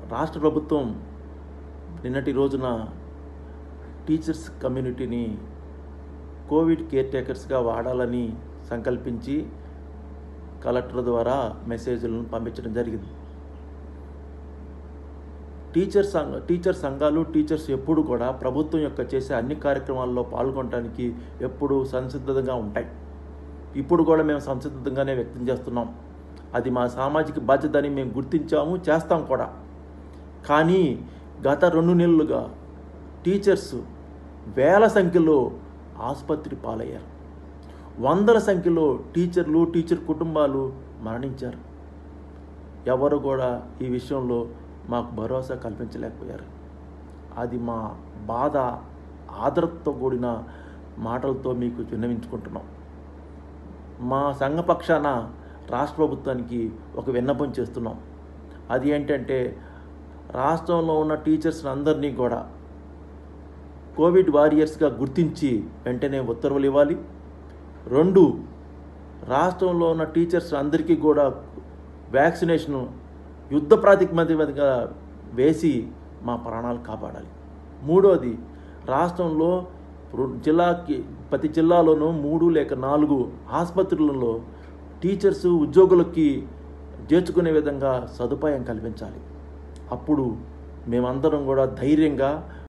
రాష్ట్ర ప్రభుత్వం నిన్నటి రోజున టీచర్స్ కమ్యూనిటీని కోవిడ్ కేర్ టేకర్స్గా వాడాలని సంకల్పించి కలెక్టర్ ద్వారా మెసేజ్లను పంపించడం జరిగింది టీచర్ సంఘ టీచర్ సంఘాలు టీచర్స్ ఎప్పుడు కూడా ప్రభుత్వం యొక్క చేసే అన్ని కార్యక్రమాల్లో పాల్గొనడానికి ఎప్పుడు సంసిద్ధంగా ఉంటాయి ఇప్పుడు కూడా మేము సంసిద్ధంగానే వ్యక్తం చేస్తున్నాం అది మా సామాజిక బాధ్యత అని మేము గుర్తించాము చేస్తాం కూడా కానీ గత రెండు నెలలుగా టీచర్స్ వేల సంఖ్యలో ఆసుపత్రి పాలయ్యారు వందల సంఖ్యలో టీచర్లు టీచర్ కుటుంబాలు మరణించారు ఎవరు కూడా ఈ విషయంలో మాకు భరోసా కల్పించలేకపోయారు అది మా బాధ ఆదరతో కూడిన మాటలతో మీకు విన్నవించుకుంటున్నాం మా సంఘపక్షాన రాష్ట్ర ప్రభుత్వానికి ఒక విన్నపం చేస్తున్నాం అది ఏంటంటే రాష్ట్రంలో ఉన్న టీచర్స్ అందరినీ కూడా కోవిడ్ వారియర్స్గా గుర్తించి వెంటనే ఉత్తర్వులు ఇవ్వాలి రెండు రాష్ట్రంలో ఉన్న టీచర్స్ అందరికీ కూడా వ్యాక్సినేషన్ యుద్ధ ప్రాతిపదికగా వేసి మా ప్రాణాలు కాపాడాలి మూడోది రాష్ట్రంలో రు- జిల్లాకి ప్రతి జిల్లాలోనూ మూడు లేక నాలుగు ఆసుపత్రులలో టీచర్స్ ఉద్యోగులకి చేర్చుకునే విధంగా సదుపాయం కల్పించాలి అప్పుడు మేమందరం కూడా ధైర్యంగా